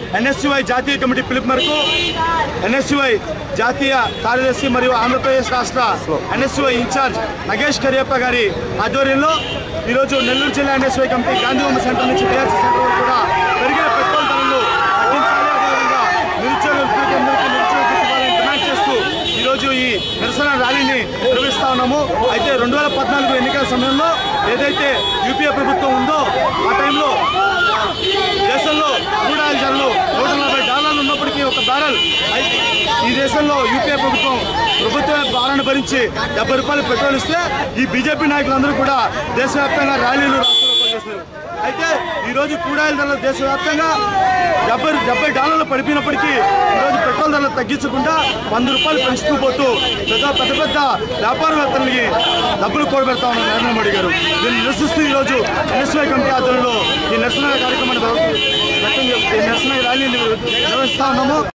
NSUI జాతీయ committee పిలుపు మేరకు ఎన్ఎస్యుఐ జాతీయ కార్యదర్శి మరియు ఆంధ్రప్రదేశ్ రాష్ట్ర ఎన్ఎస్యుఐ ఇన్ఛార్జ్ నగేష్ కరియప్ప గారి ఆధ్వర్యంలో ఈరోజు నెల్లూరు జిల్లా ఎన్ఎస్యుఐ కమిటీ గాంధీ బొమ్మ సెంటర్ నుంచి బిఆర్సీ సెంటర్ వరకు కూడా పెరిగిన పెట్రోల్ ధరలు తగ్గించాలి అదేవిధంగా నిరుద్యోగ అందరికీ నిరుద్యోగ ఇవ్వాలని డిమాండ్ చేస్తూ ఈరోజు ఈ నిరసన ర్యాలీని నిర్వహిస్తా ఉన్నాము అయితే రెండు వేల పద్నాలుగు ఎన్నికల సమయంలో ఏదైతే యూపీఏ ప్రభుత్వం ఉందో ఆ టైంలో దేశంలో క్రూడ్ ఆయిల్ ధరలు నూట నలభై డాలర్లు ఉన్నప్పటికీ ఒక బ్యారెల్ అయితే ఈ దేశంలో యూపీఏ ప్రభుత్వం ప్రభుత్వ భారాన్ని భరించి డెబ్బై రూపాయలు పెట్రోల్ ఇస్తే ఈ బీజేపీ నాయకులందరూ కూడా దేశవ్యాప్తంగా ర్యాలీలు రాష్ట్రంలో చేస్తారు అయితే ఈరోజు క్రూడ్ ఆయిల్ ధరలు దేశవ్యాప్తంగా డెబ్బై డెబ్బై డాలర్లు పడిపోయినప్పటికీ ఈరోజు పెట్రోల్ ధరలు తగ్గించకుండా వంద రూపాయలు పెంచుతూ పోతూ పెద్ద పెద్ద పెద్ద వ్యాపారవేత్తలకి డబ్బులు కూడబెడతా ఉన్నారు నరేంద్ర మోడీ గారు దీన్ని నిరసిస్తూ ఈరోజు ఎన్ఎస్వై కమిటీ ఆధ్వర్యంలో ఈ నిరసన కార్యక్రమాన్ని వ్యక్తం చేస్తూ- ఈ నిరసన ర్యాలీని నిర్వహిస్తా ఉన్నాము